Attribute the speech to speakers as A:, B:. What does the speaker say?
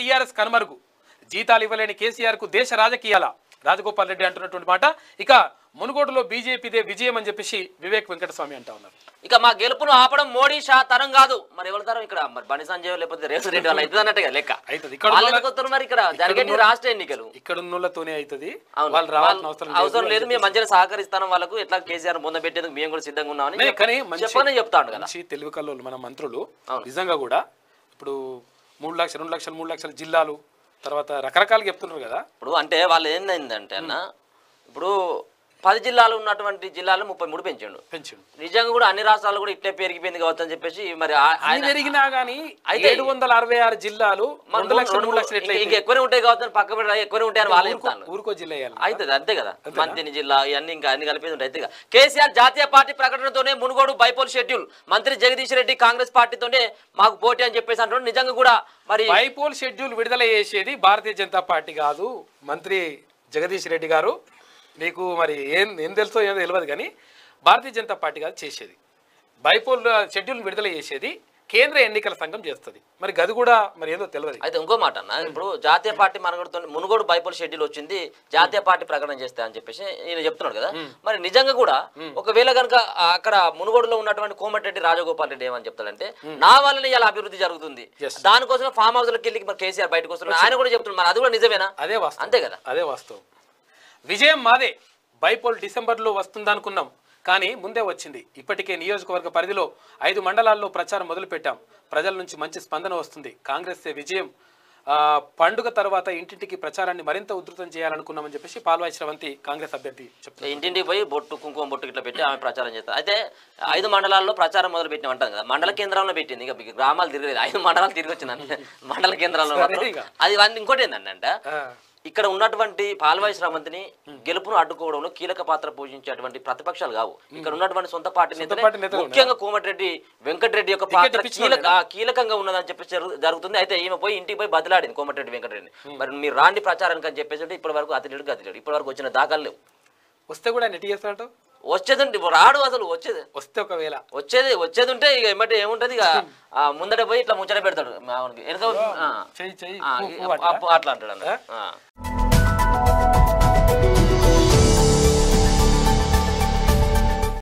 A: TRS కనుమరుగు జీతాలు ఇవ్వలేని కేసీఆర్ కు దేశ రాజకీయాల రాజగోపాల్ రెడ్డి అంటున్నటువంటి మాట ఇక మునుగోడులో బీజేపీదే విజయం అని చెప్పేసి వివేక్ వెంకటస్వామి అంటా ఉన్నారు
B: ఇక మా గెలుపును ఆపడం మోడీ షా తరం కాదు మరి ఎవరి తరం ఇక్కడ మరి బండి సంజయ్ లేకపోతే రేవంత్ రెడ్డి వాళ్ళు అవుతుంది అన్నట్టుగా లెక్క
A: అవుతుంది. ఇక్కడ
B: వాళ్ళు
A: ఉన్న-
B: ఎందుకు వస్తారు మరి ఇక్కడ జరిగేది రాష్ట్ర ఎన్నికలు
A: ఇక్కడ ఉన్నోళ్ళతోనే అవుతుంది
B: అవును.
A: వాళ్ళు రావాల్సిన
B: వాళ్ళు-
A: అవసరం
B: అవసరం
A: లేదు
B: లేదు మేము మంచిగా సహకరిస్తాం వాళ్ళకు ఎట్లా కేసీఆర్ ముందు పెట్టేందుకు మేము కూడా సిద్ధంగా ఉన్నామని
A: నే, కానీ మంచి-
B: చెప్పని చెప్తాడు కదా
A: మంచి తెలుగు కల్లోళ్ళు మన మంత్రులు
B: అవును.
A: నిజంగా కూడా ఇప్పుడు మూడు లక్షలు రెండు లక్షలు మూడు లక్షల జిల్లాలు తర్వాత రకరకాలుగా చెప్తున్నారు కదా
B: ఇప్పుడు అంటే వాళ్ళు ఏంటంటే అన్న ఇప్పుడు పది జిల్లాలు ఉన్నటువంటి జిల్లాలు ముప్పై మూడు పెంచాడు
A: పెన్షన్
B: నిజంగా కూడా అన్ని రాష్ట్రాలు కూడా ఇట్లే పెరిగిపోయింది కావచ్చు అని చెప్పేసి మరి ఆ-
A: అన్ని
B: ఆయన
A: పెరిగినా గానీ
B: అయితే-
A: ఏడు వందల అరవై ఆరు జిల్లాలు
B: మరి
A: రెండు లక్షలు
B: రెండు-
A: మూడు లక్షలు ఎట్లా
B: ఇంకా ఎక్కువనే ఉంటాయి కావచ్చు అని పక్క పెట్టి ఎక్కువనే ఉంటాయి అని వాళ్ళు
A: ఊరుకో-
B: చెప్తాను
A: ఊరుకో జిల్లా వేయాలి
B: అవుతుంది అంతే కదా మంత్రిని జిల్లా ఇవన్నీ ఇంకా అన్ని కలిపి ఉంటాయి అంతే కదా. కేసీఆర్ జాతీయ పార్టీ ప్రకటనతోనే మునుగోడు బైపోల్ షెడ్యూల్ మంత్రి జగదీష్ రెడ్డి కాంగ్రెస్ పార్టీతోనే మాకు పోటీ అని చెప్పేసి అంటున్నాడు నిజంగా కూడా మరి
A: బైపోల్ షెడ్యూల్ విడుదల చేసేది భారతీయ జనతా పార్టీ కాదు మంత్రి జగదీష్ రెడ్డి గారు మీకు మరి ఏం ఏం తెలుసో ఏదో తెలియదు కానీ భారతీయ జనతా పార్టీ కాదు చేసేది బైపోల్ షెడ్యూల్ విడుదల చేసేది కేంద్ర ఎన్నికల సంఘం చేస్తుంది మరి గది కూడా మరి ఏదో తెలియదు
B: అయితే ఇంకో మాట అన్న ఇప్పుడు జాతీయ పార్టీ మనగడుతో మునుగోడు బైపోల్ షెడ్యూల్ వచ్చింది జాతీయ పార్టీ ప్రకటన చేస్తే అని చెప్పేసి ఈయన చెప్తున్నాడు కదా మరి నిజంగా కూడా ఒకవేళ కనుక అక్కడ మునుగోడులో ఉన్నటువంటి కోమటిరెడ్డి రాజగోపాల్ రెడ్డి ఏమని చెప్తాడంటే నా వల్లనే ఇలా అభివృద్ధి జరుగుతుంది
A: Yes.
B: దానికోసం ఫామ్ హౌస్ లోకి వెళ్ళి మరి కేసీఆర్ బయటకు వస్తున్నాడు ఆయన కూడా చెప్తున్నాడు మరి అది కూడా నిజమేనా
A: అదే వాస్తవం
B: అంతే కదా
A: అదే వాస్తవం విజయం మాదే బైపోల్ డిసెంబర్లో వస్తుందనుకున్నాం కానీ ముందే వచ్చింది ఇప్పటికే నియోజకవర్గ పరిధిలో ఐదు మండలాల్లో ప్రచారం మొదలుపెట్టాం ప్రజల నుంచి మంచి స్పందన వస్తుంది కాంగ్రెస్ విజయం ఆ, పండుగ తర్వాత ఇంటింటికి ప్రచారాన్ని మరింత ఉధృతం చేయాలనుకున్నామని చెప్పేసి పాల్వాయి శ్రవంతి కాంగ్రెస్ అభ్యర్థి చెప్తున్నారు
B: ఇంటింటికి పోయి బొట్టు కుంకుమ బొట్టు ఇట్లా పెట్టి ఆమె ప్రచారం చేస్తారు అయితే ఐదు మండలాల్లో ప్రచారం మొదలు పెట్టిన అంటాం కదా మండల కేంద్రంలో పెట్టింది ఇక మీకు గ్రామాలు తిరగలేదు ఐదు మండలాలు తిరిగి వచ్చింది మండల కేంద్రాల్లో
A: సరే
B: మాత్రం.
A: ఇక.
B: అది ఇవన్నీ ఇంకోటి ఏంటంటే
A: ఆ,
B: ఇక్కడ ఉన్నటువంటి పాల్వాయి శ్రమంతిని గెలుపును అడ్డుకోవడంలో కీలక పాత్ర పోషించేటువంటి ప్రతిపక్షాలు కావు ఇక్కడ ఉన్నటువంటి సొంత పార్టీ నేతలే
A: పార్టీ నేతలు
B: ముఖ్యంగా కోమటిరెడ్డి వెంకటరెడ్డి యొక్క
A: టికెట్
B: పాత్ర
A: ఇప్పించిన
B: కీలక ఆ, కీలకంగా ఉన్నదని చెప్పేసి జరుగు- జరుగుతుంది అయితే ఈమె పోయి ఇంటికి పోయి బదిలాడింది కోమటిరెడ్డి వెంకటరెడ్డి మరి మీరు రాండి ప్రచారానికి అని చెప్పేసి అంటే ఇప్పటి వరకు అతిలేడు గతిలేడు ఇప్పటి వరకు వచ్చిన దాఖలు లేవు
A: వస్తే కూడా నెట్టి చేస్తాడంట
B: వచ్చేది రాడు అసలు వచ్చేది
A: వస్తే ఒకవేళ
B: వచ్చేది వచ్చేది ఉంటే ఇక ఏమంటే ఏముంటది ఇక ఆ, ముందట పోయి ఇట్లా ముచ్చట పెడతాడు మామూలుగా వెనక ఆ,
A: చెయ్యి చెయ్యి
B: ఆ,
A: పూ, పూ అంటాడా?
B: అట్లా అంటాడు అన్న ఆ.